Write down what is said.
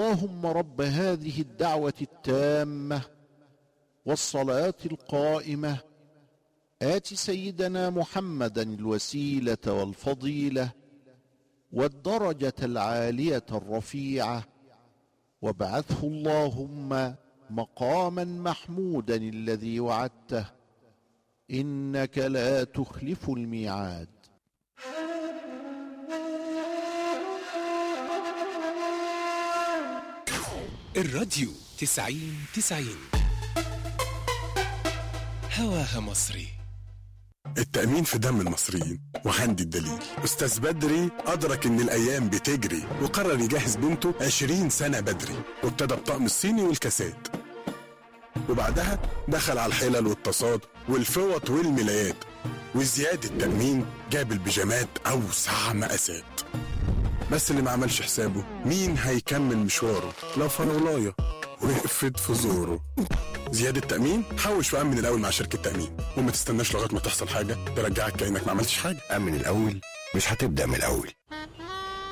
اللهم رب هذه الدعوه التامه والصلاه القائمه ات سيدنا محمدا الوسيله والفضيله والدرجه العاليه الرفيعه وابعثه اللهم مقاما محمودا الذي وعدته انك لا تخلف الميعاد الراديو تسعين تسعين هواها مصري التأمين في دم المصريين وعندي الدليل أستاذ بدري أدرك إن الأيام بتجري وقرر يجهز بنته 20 سنة بدري وابتدى بطقم الصيني والكاسات وبعدها دخل على الحلل والطاسات والفوط والملايات وزيادة تأمين جاب البيجامات أوسع مقاسات بس اللي ما عملش حسابه مين هيكمل مشواره لو فرولاية وقفت في زوره زيادة تأمين حوش وأمن الأول مع شركة تأمين وما تستناش لغاية ما تحصل حاجة ترجعك كأنك ما عملتش حاجة أمن الأول مش هتبدأ من الأول